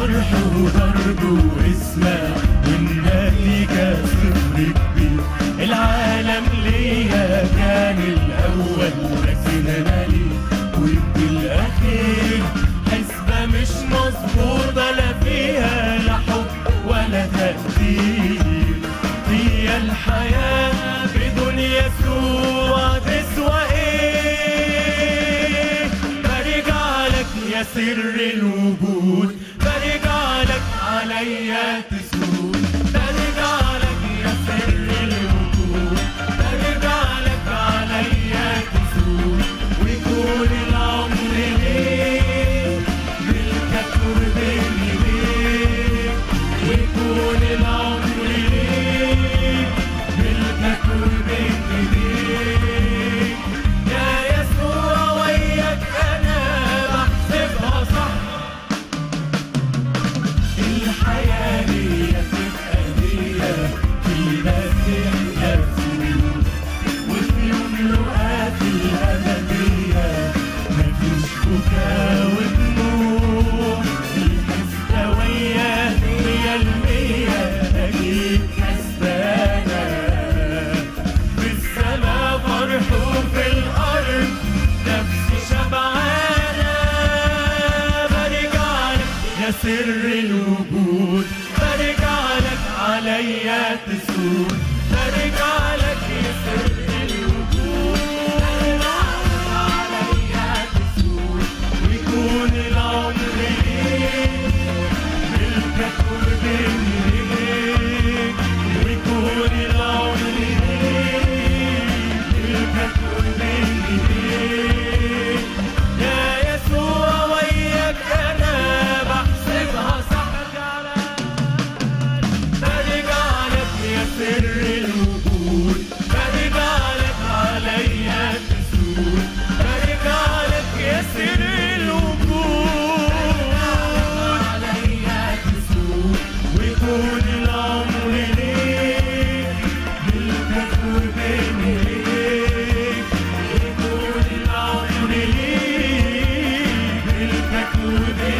فرح وضرب واسمع والنتيجة صفر كبير العالم ليا كان الأول لكن أنا ليه كنت الأخير حسبة مش مظبوطة لا فيها لا حب ولا تقدير هي الحياة بدون يسوع تسوى ايه برجع لك يا سر الوجود برجع لك عليا تسود برجع لك يا سر الوجود برجع لك عليا تسود ويكون العمر ليك ملكك وبيني بيك ويكون العمر ليك ملكك وبيني بيك يا يسوع وياك انا بحسبها صح الحياة هي تبقى هي في مسيح يسوع وفي يملؤات الأبدية مفيش بكا ودموع الحسبة وياه مية المية أكيد كسبانة في السما فرح وفي الأرض نفسي شبعانة برجع لك يا سر الوجود برجع لك عليا تسود برجع لك يا سر الوجود عليا تسود ويكون العمر ليك ملكك وبيني ليك ويكون العمر ليك ملكك وبيني ليك يا يسوع وياك انا بحسبها صح برجع لك يا سر الوجود برجع لك عليا تسود برجع لك يا سر الوجود عليا تسود ويكون الامر ليك ملكك وبيني ليك ويكون الامر ليك ملكك وبيني